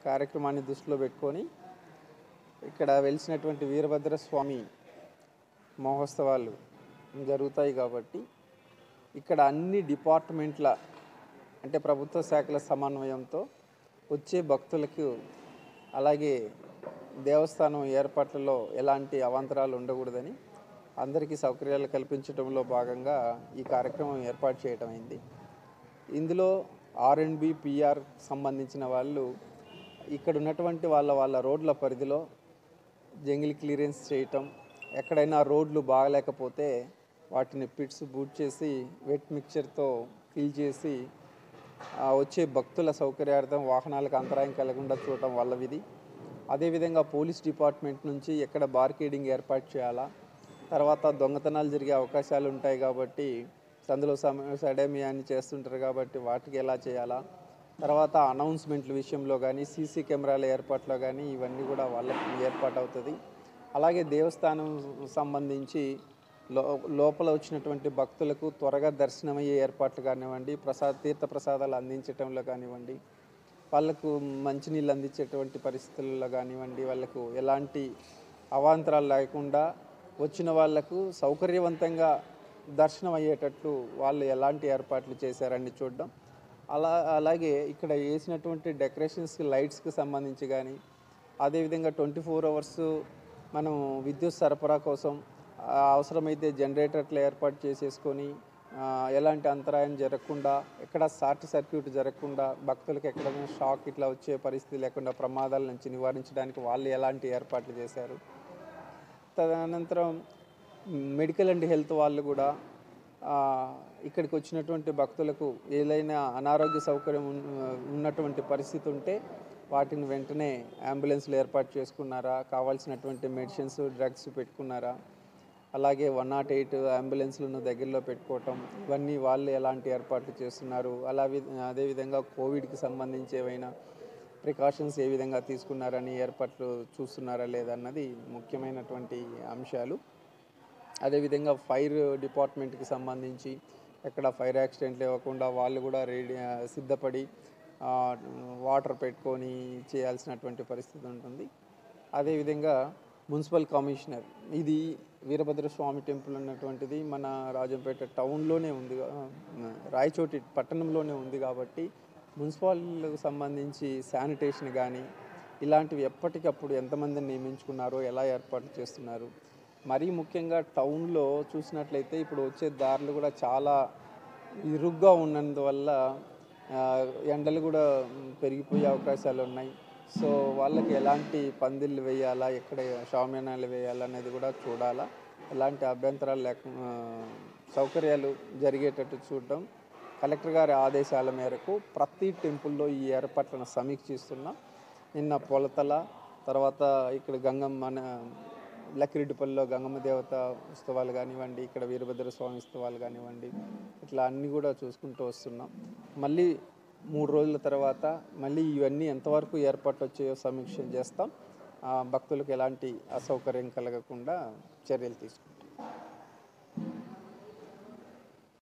కార్యక్రమాన్ని దృష్టిలో పెట్టుకొని ఇక్కడ వెలిసినటువంటి వీరభద్ర స్వామి మహోత్సవాలు జరుగుతాయి కాబట్టి ఇక్కడ అన్ని డిపార్ట్మెంట్ల అంటే ప్రభుత్వ శాఖల సమన్వయంతో వచ్చే భక్తులకు అలాగే దేవస్థానం ఏర్పాట్లలో ఎలాంటి అవాంతరాలు ఉండకూడదని అందరికీ సౌకర్యాలు కల్పించడంలో భాగంగా ఈ కార్యక్రమం ఏర్పాటు చేయడం అయింది ఇందులో ఆర్ అండ్ బి పిఆర్ సంబంధించిన వాళ్ళు ఇక్కడ ఉన్నటువంటి వాళ్ళ వాళ్ళ రోడ్ల పరిధిలో జంగిల్ క్లియరెన్స్ చేయటం ఎక్కడైనా రోడ్లు బాగలేకపోతే వాటిని పిట్స్ బూట్ చేసి వెట్ మిక్చర్తో ఫిల్ చేసి ఆ, వచ్చే భక్తుల సౌకర్యార్థం వాహనాలకు అంతరాయం కలగకుండా చూడటం వల్ల విధి అదేవిధంగా పోలీస్ డిపార్ట్మెంట్ నుంచి ఎక్కడ బార్కేడింగ్ ఏర్పాటు చేయాలా తర్వాత దొంగతనాలు జరిగే అవకాశాలు ఉంటాయి కాబట్టి సందులో సమ సడేమియాన్ని చేస్తుంటారు కాబట్టి వాటికి ఎలా చేయాలా తర్వాత అనౌన్స్మెంట్ల విషయంలో కానీ సీసీ కెమెరాల ఏర్పాట్లో కానీ ఇవన్నీ కూడా వాళ్ళకి ఏర్పాటు అవుతుంది అలాగే దేవస్థానం సంబంధించి లో లోపల వచ్చినటువంటి భక్తులకు త్వరగా దర్శనమయ్యే ఏర్పాట్లు కానివ్వండి ప్రసాద తీర్థ ప్రసాదాలు అందించటంలో కానివ్వండి వాళ్ళకు మంచినీళ్ళు అందించేటువంటి పరిస్థితుల్లో కానివ్వండి వాళ్ళకు ఎలాంటి అవాంతరాలు లేకుండా వచ్చిన వాళ్ళకు సౌకర్యవంతంగా దర్శనం అయ్యేటట్లు వాళ్ళు ఎలాంటి ఏర్పాట్లు చేశారని చూడడం అలా అలాగే ఇక్కడ వేసినటువంటి డెకరేషన్స్ లైట్స్కి సంబంధించి కానీ అదేవిధంగా ట్వంటీ ఫోర్ అవర్స్ మనం విద్యుత్ సరఫరా కోసం ఆ, అవసరమైతే జనరేటర్లు ఏర్పాటు చేసేసుకొని ఆ, ఎలాంటి అంతరాయం జరగకుండా ఎక్కడ షార్ట్ సర్క్యూట్ జరగకుండా భక్తులకు ఎక్కడైనా షాక్ ఇట్లా వచ్చే పరిస్థితి లేకుండా ప్రమాదాల నుంచి నివారించడానికి వాళ్ళు ఎలాంటి ఏర్పాట్లు చేశారు తదనంతరం మెడికల్ అండ్ హెల్త్ వాళ్ళు కూడా ఆ, ఇక్కడికి వచ్చినటువంటి భక్తులకు ఏదైనా అనారోగ్య సౌకర్యం ఉన్- ఉన్నటువంటి పరిస్థితి ఉంటే వాటిని వెంటనే అంబులెన్స్లు ఏర్పాటు చేసుకున్నారా కావాల్సినటువంటి మెడిసిన్స్ డ్రగ్స్ పెట్టుకున్నారా అలాగే వన్ నాట్ ఎయిట్ అంబులెన్స్లను దగ్గరలో పెట్టుకోవటం ఇవన్నీ వాళ్ళు ఎలాంటి ఏర్పాట్లు చేస్తున్నారు అలా వి- అదేవిధంగా కోవిడ్కి సంబంధించి ఏవైనా ప్రికాషన్స్ ఏ విధంగా తీసుకున్నారని ఏర్పాట్లు చూస్తున్నారా లేదన్నది ముఖ్యమైనటువంటి అంశాలు అదేవిధంగా ఫైర్ డిపార్ట్మెంట్కి సంబంధించి ఎక్కడ ఫైర్ యాక్సిడెంట్లు ఇవ్వకుండా వాళ్ళు కూడా రెడీ సిద్ధపడి ఆ, వాటర్ పెట్టుకొని చేయాల్సినటువంటి పరిస్థితి ఉంటుంది అదేవిధంగా మున్సిపల్ కమిషనర్ ఇది వీరభద్ర స్వామి టెంపుల్ అన్నటువంటిది మన రాజంపేట టౌన్లోనే ఉంది కా- రాయచోటి పట్టణంలోనే ఉంది కాబట్టి మున్సిపాలిటీలకు సంబంధించి శానిటేషన్ కానీ ఇలాంటివి ఎప్పటికప్పుడు ఎంతమందిని నియమించుకున్నారో ఎలా ఏర్పాట్లు చేస్తున్నారు మరీ ముఖ్యంగా టౌన్లో చూసినట్లయితే ఇప్పుడు వచ్చే దారులు కూడా చాలా ఇరుగ్గా ఉన్నందువల్ల ఆ, ఎండలు కూడా మ్, పెరిగిపోయే అవకాశాలు ఉన్నాయి సో వాళ్ళకి ఎలాంటి పందిళ్ళు వేయాలా ఎక్కడ షామ్యానాలు వేయాలా అనేది కూడా చూడాలా ఎలాంటి అభ్యంతరాలు లేక ఆ, సౌకర్యాలు జరిగేటట్టు చూడడం కలెక్టర్ గారి ఆదేశాల మేరకు ప్రతి టెంపుల్లో ఈ ఏర్పాట్లను సమీక్షిస్తున్నాం నిన్న పొలతల తర్వాత ఇక్కడ గంగమ్మ మన లక్కిరెడ్డిపల్లిలో గంగమ్మ దేవత ఉత్సవాలు కానివ్వండి ఇక్కడ వీరభద్ర స్వామి ఉత్సవాలు కానివ్వండి ఇట్లా అన్నీ కూడా చూసుకుంటూ వస్తున్నాం మళ్ళీ మూడు రోజుల తర్వాత మళ్ళీ ఇవన్నీ ఎంతవరకు ఏర్పాట్లు వచ్చాయో సమీక్ష చేస్తాం ఆ, భక్తులకు ఎలాంటి అసౌకర్యం కలగకుండా చర్యలు తీసుకుంటాం